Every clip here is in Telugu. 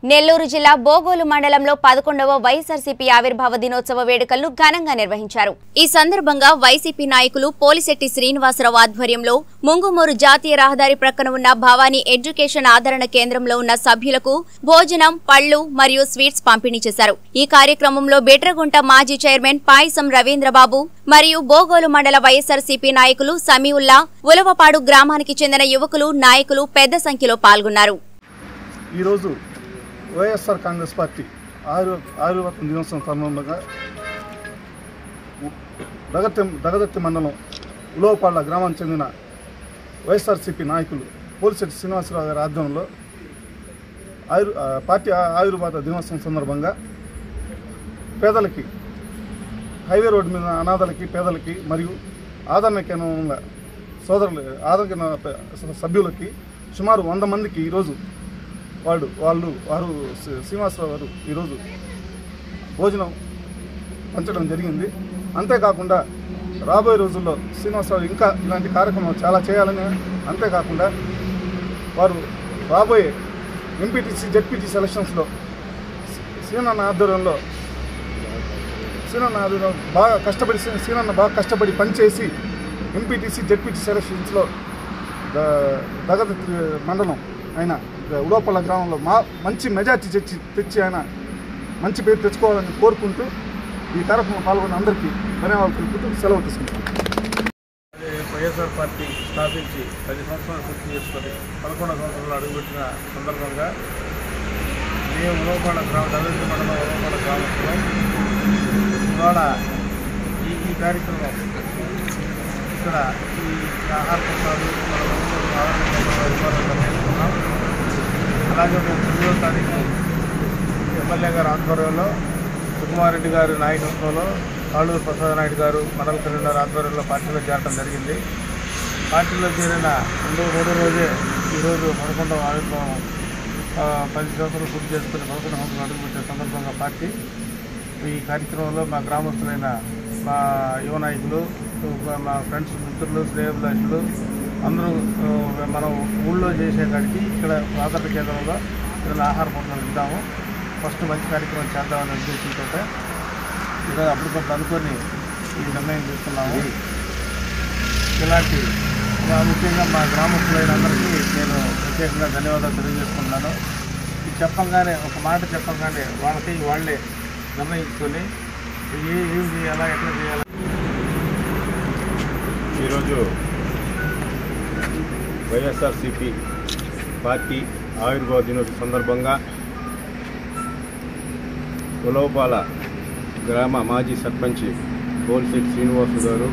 నెల్లూరు జిల్లా బోగోలు మండలంలో పదకొండవ వైఎస్ఆర్సీపీ ఆవిర్భావ దినోత్సవ వేడుకలను ఘనంగా నిర్వహించారు ఈ సందర్భంగా వైసీపీ నాయకులు పోలిశెట్టి శ్రీనివాసరావు ఆధ్వర్యంలో ముంగుమూరు జాతీయ రహదారి ప్రక్కన ఉన్న భవానీ ఎడ్యుకేషన్ ఆదరణ కేంద్రంలో ఉన్న సభ్యులకు భోజనం పళ్లు మరియు స్వీట్స్ పంపిణీ చేశారు ఈ కార్యక్రమంలో బెట్రగుంట మాజీ చైర్మన్ పాయసం రవీంద్రబాబు మరియు బోగోలు మండల వైఎస్ఆర్సీపీ నాయకులు సమీవుల్లా ఉలవపాడు గ్రామానికి చెందిన యువకులు నాయకులు పెద్ద సంఖ్యలో పాల్గొన్నారు ఈరోజు వైఎస్ఆర్ కాంగ్రెస్ పార్టీ ఆరు ఆయుర్వేద దినోత్సవం సందర్భంగా దగత్తి దగదత్తి మండలం ఉలవపాళ్ళ గ్రామానికి చెందిన వైఎస్ఆర్సీపీ నాయకులు పోలిశెట్టి శ్రీనివాసరావు గారి ఆధ్వర్యంలో ఆయుర్ ఆ, పార్టీ ఆ- ఆయుర్వేద దినోత్సవం సందర్భంగా పేదలకి హైవే రోడ్డు మీద అనాథలకి పేదలకి మరియు ఆదరణ కేంద్రంలో సోదరులు ఆదరణ కేంద్ర ప- సభ్యులకి సుమారు వంద మందికి ఈరోజు వాడు వాళ్ళు వారు శ్రీ- శ్రీనివాసరావు గారు ఈరోజు భోజనం పంచడం జరిగింది అంతేకాకుండా రాబోయే రోజుల్లో శ్రీనివాసరావు ఇంకా ఇలాంటి కార్యక్రమాలు చాలా చేయాలని అంతేకాకుండా వారు రాబోయే ఎంపీటీసీ జెడ్పీటీసీ ఎలక్షన్స్లో సీనన్న ఆధ్వర్యంలో సీనన్న ఆధ్వర్యంలో బాగా కష్టపడి సీ- సీనన్న బాగా కష్టపడి పనిచేసి ఎంపీటీసీ జెడ్పీటీసీ ఎలక్షన్స్లో ద- దగద మండలం ఆయన ఉడోపల్ల గ్రామంలో మా మంచి మెజార్టీ తెచ్చి తెచ్చి ఆయన మంచి పేరు తెచ్చుకోవాలని కోరుకుంటూ ఈ కార్యక్రమంలో పాల్గొన్న అందరికీ ధన్యవాదాలు తెలుపుతూ సెలవు తీసుకుంటాం వైఎస్ఆర్ పార్టీ స్థాపించి పది సంవత్సరాలు పూర్తి చేసుకొని పదకొండు సంవత్సరాలు అడుగుపెట్టిన సందర్భంగా మేము ఉలవపాడ గ్రామ దళిత మండలం ఉలవపాడ గ్రామంలో ఇవాళ ఈ ఈ కార్యక్రమం ఇక్కడ ఈ ఆహార పట్టాలు మన ఊరు ఆదరణ కేంద్రంలో ఇవ్వాలని నిర్ణయించుకున్నాం అలాగే మేము తొమ్మిదో తారీఖు ఎమ్మెల్యే గారి ఆధ్వర్యంలో సుకుమారెడ్డి గారి నాయకత్వంలో ఆళ్ళూరు ప్రసాద్ నాయుడు గారు మండల కన్వీనర్ ఆధ్వర్యంలో పార్టీలో చేరడం జరిగింది పార్టీలో చేరిన రెండో మూడో రోజే ఈరోజు పదకొండవ ఆవిర్భావం ఆ, పది సంవత్సరాలు పూర్తి చేసుకుని పదకొండు సంవత్సరాలు అడుగుపెట్టే సందర్భంగా పార్టీ ఈ కార్యక్రమంలో మా గ్రామస్తులైన మా యువ నాయకులు మా- మా ఫ్రెండ్స్ మిత్రులు శ్రేయభిలాషులు అందరూ ఆ, మనం ఊళ్ళో చేసే కాడికి ఇక్కడ ఆదరణ కేంద్రంలో ఇక్కడ ఆహార పొందలు ఇద్దాము ఫస్ట్ మంచి కార్యక్రమం చేద్దామనే ఉద్దేశంతో ఈరోజు అప్పటికప్పుడు అనుకొని ఈ నిర్ణయం తీసుకున్నాము ఇలాంటి మా ముఖ్యంగా మా గ్రామస్తులైన అందరికీ నేను ప్రత్యేకంగా ధన్యవాదాలు తెలియజేసుకుంటున్నాను ఇది చెప్పంగానే ఒక మాట చెప్పంగానే వాళ్ళకి వాళ్ళే నిర్ణయించుకొని ఏ ఏం చేయాలా ఎట్లా చేయాలా ఈరోజు వైఎస్ఆర్సిపి పార్టీ ఆవిర్భావ దినోత్సవ సందర్భంగా ఉలవపాల గ్రామ మాజీ సర్పంచ్ కోల్శెట్టి శ్రీనివాసు గారు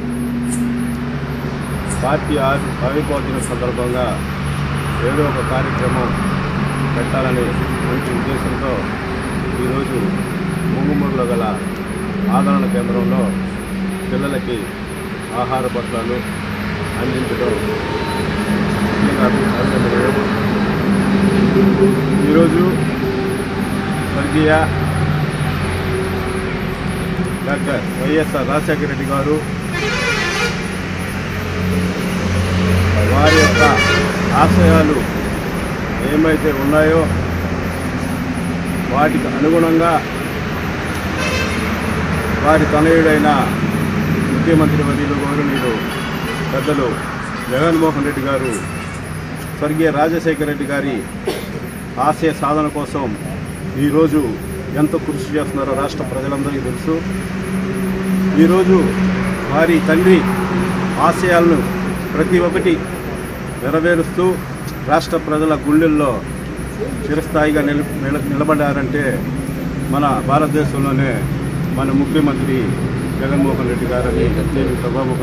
పార్టీ ఆవి- ఆవిర్భావ దినోత్సవ సందర్భంగా ఏదో ఒక కార్యక్రమం పెట్టాలనే మంచి ఉద్దేశంతో ఈరోజు ముంగుమూరులో గల ఆదరణ కేంద్రంలో పిల్లలకి ఆహార పట్టాలు అందించడం ముఖ్యంగా అభి- అభినందనీయం. ఈరోజు స్వర్గీయ డాక్టర్ వైఎస్ఆర్ రాజశేఖర రెడ్డి గారు వారి యొక్క ఆశయాలు ఏమైతే ఉన్నాయో వాటికి అనుగుణంగా వారి తనయుడైన ముఖ్యమంత్రి వర్యులు గౌరవనీయులు పెద్దలు జగన్మోహన్ రెడ్డి గారు స్వర్గీయ రాజశేఖర రెడ్డి గారి ఆశయ సాధన కోసం ఈరోజు ఎంత కృషి చేస్తున్నారో రాష్ట్ర ప్రజలందరికీ తెలుసు ఈరోజు వారి తండ్రి ఆశయాలను ప్రతి ఒక్కటి నెరవేరుస్తూ రాష్ట్ర ప్రజల గుండెల్లో చిరస్థాయిగా నిల నిల- నిలబడ్డారంటే మన భారతదేశంలోనే మన ముఖ్యమంత్రి జగన్మోహన్ రెడ్డి గారని నేను సభాముఖంగా